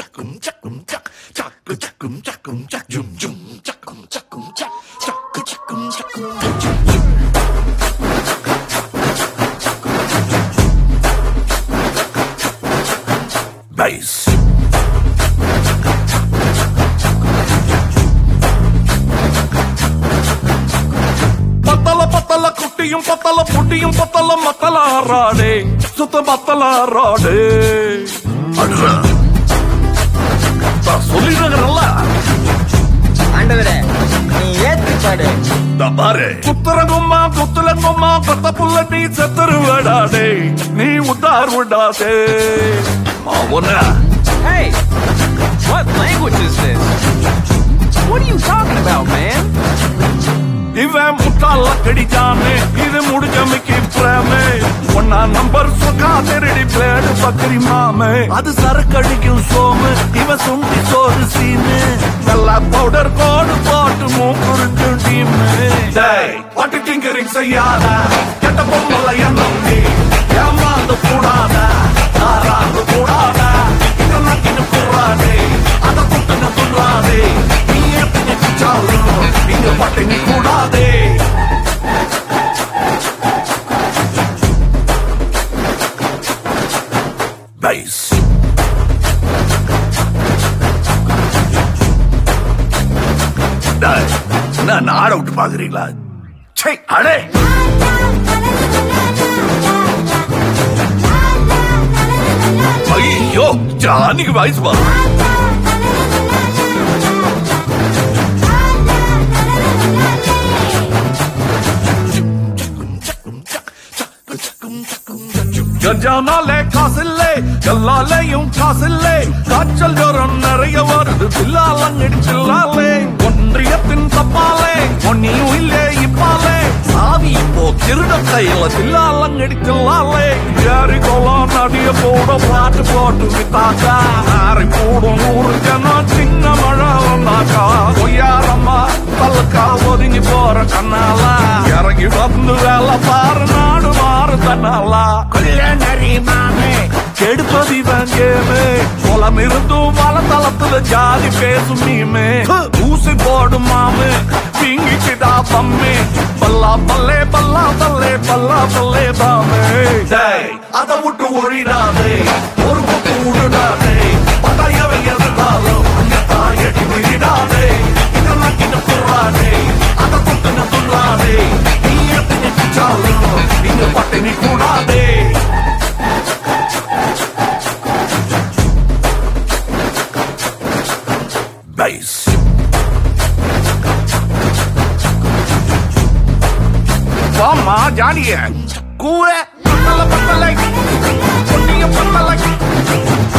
chakum chakum chak chaku chakum chakum chak jum jum chakum chakum chak chaku chakum chakum jum jum bass பத்தல பத்தல குட்டியும் பத்தல புட்டியும் பத்தல மத்தல ஆறாடே சுத்த பத்தல ஆறாடே அடுறா நான் சொல்லிடுறேன்ல ஆண்டவரே நீ ஏத்து பாடு இந்த பாரு குத்துறங்கும்மா குத்துலங்கும்மா கொத்த புள்ள நீ செத்துருவடாடே நீ உத்தார் விடாதே மாவன Hey, what language is this? What are you talking about, man? இவன் முட்டாள கடிச்சானே இது முடிஞ்ச மிக்கி பிரேமே ஒன்னா நம்பர் சொக்கா திருடி பிளேடு பக்கரி மாமே அது சரக்கடிக்கும் சோமு இவன் சுண்டி சோறு சீனு நல்லா பவுடர் கோடு போட்டு மூக்குறிஞ்சும் டீமு டேய் பட்டு டிங்கரிங் செய்யாத கெட்ட பொம்மல எண்ணம் நீ ஏமாந்து கூடாத ஆறாந்து கூடாத இதெல்லாம் கிட்ட கூடாதே அதை புட்டுன்னு துள்ளாதே நீ எப்படி குச்சாலும் இங்க பட்டினி கூடாதே bass டேய், என்ன நாட விட்டு பாக்குறீங்களா சை அடே ஐயோ ஜானிக்கு வாய்ஸ் பா கஞ்சானாலே காசில்லே எல்லாலேயும் காசில்லே காய்ச்சல் ஜோரம் நிறைய வருது பில்லாலங்கடி பில்லாலே ஒன்றியத்தின் தப்பாலே ஒன்னியும் இல்லே இப்பாலே சாவி இப்போ திருட கையில பில்லாலங்கடி பில்லாலே ஏறி கொலாம் நடிய போட பாட்டு போட்டு வித்தாக்கா ஆறி போடும் ஊரு ஜனம் சின்ன மழை வந்தாக்கா பொய்யாரம்மா பல்லுக்கா ஒதுங்கி போற கண்ணாலா இறங்கி வந்து வேலை பாரு நாடு மாறு தன்னாலா கொல்ல நரிமாமே கெடுப்பது இவன் கேமு குளம் இருந்தும் வளத்தளத்துல ஜாதி பேசும் நீமே ஊசி போடும் மாமு பிங்கிக்கிட்டா பம்மே பல்லா பல்லே பல்லா பல்லே பல்லா பல்லே பாமே டேய் அதை விட்டு ஒழிடாதே ஒரு பக்கம் விடுடாதே பட்டாயவை எதிர்த்தாலும் அங்க தாயடி விடாதே இதெல்லாம் கிட்ட போறாதே அதை கொண்டு துள்ளாதே நீ எப்படி குச்சாலும் இங்க பட்டினி கூடாதே bass வாமா ஜானிய கூற பத்தல பத்தலை பொன்னிய பத்தலை